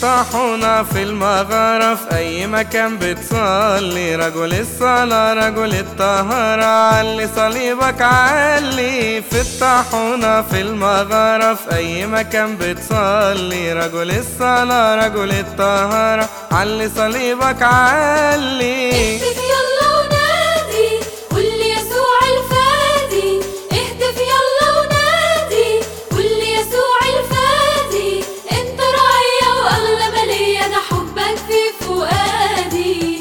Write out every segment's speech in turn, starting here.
الطاحونة في المغارة في أي مكان بتصلي رجل الصلاة رجل الطهارة علي صليبك علي في الطاحونة في المغارة في أي مكان بتصلي رجل الصلاة رجل الطهارة علي صليبك علي اهتف يلا ونادي قول لي يسوع الفادي اهتف يلا ونادي قول لي يسوع الفادي انت رعية واغلى ما ليا ده حبك في فؤادي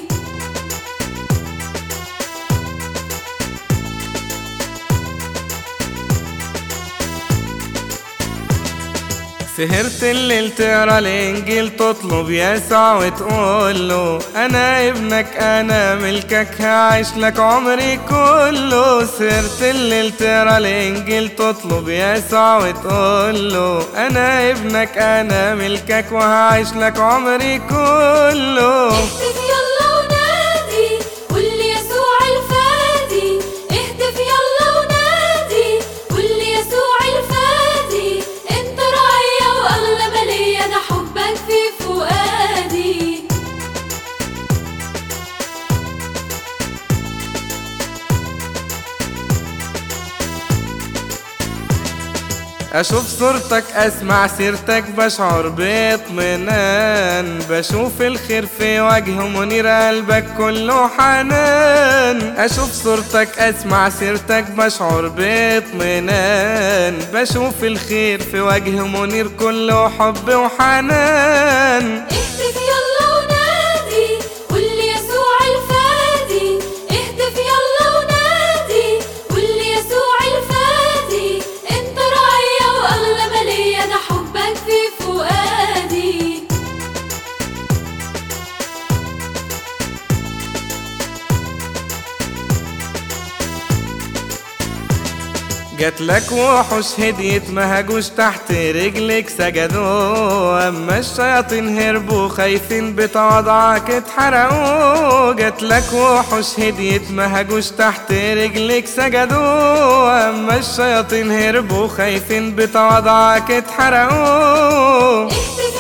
سهرت الليل تقرا الانجيل تطلب يسوع وتقول له انا ابنك انا ملكك هعيش لك عمري كله سهرت الليل تقرا الانجيل تطلب يسوع وتقول له انا ابنك انا ملكك وهعيش لك عمري كله اهتف يلا ونادي قول لي يسوع الفادي اهتف يلا ونادي قول لي يسوع الفادي انت رعية واغلى ما ليا ده حبك في فؤادي اشوف صورتك اسمع سيرتك بشعر باطمئنان بشوف الخير في وجه منير قلبك كله حنان اشوف صورتك اسمع سيرتك بشعر باطمئنان بشوف الخير في وجه منير كله حب وحنان اهتف يلا ونادي قول لي يسوع الفادي اهتف يلا ونادي قول لي يسوع الفادي انت رعية واغلى ما ليا ده حبك في فؤادي جات لك وحوش هديت ما هجوش تحت رجلك سجدوا اما الشياطين هربوا خايفين بتواضعك اتحرقوا جات لك وحوش هديت ما هجوش تحت رجلك سجدوا اما الشياطين هربوا خايفين بتواضعك اتحرقوا اهتف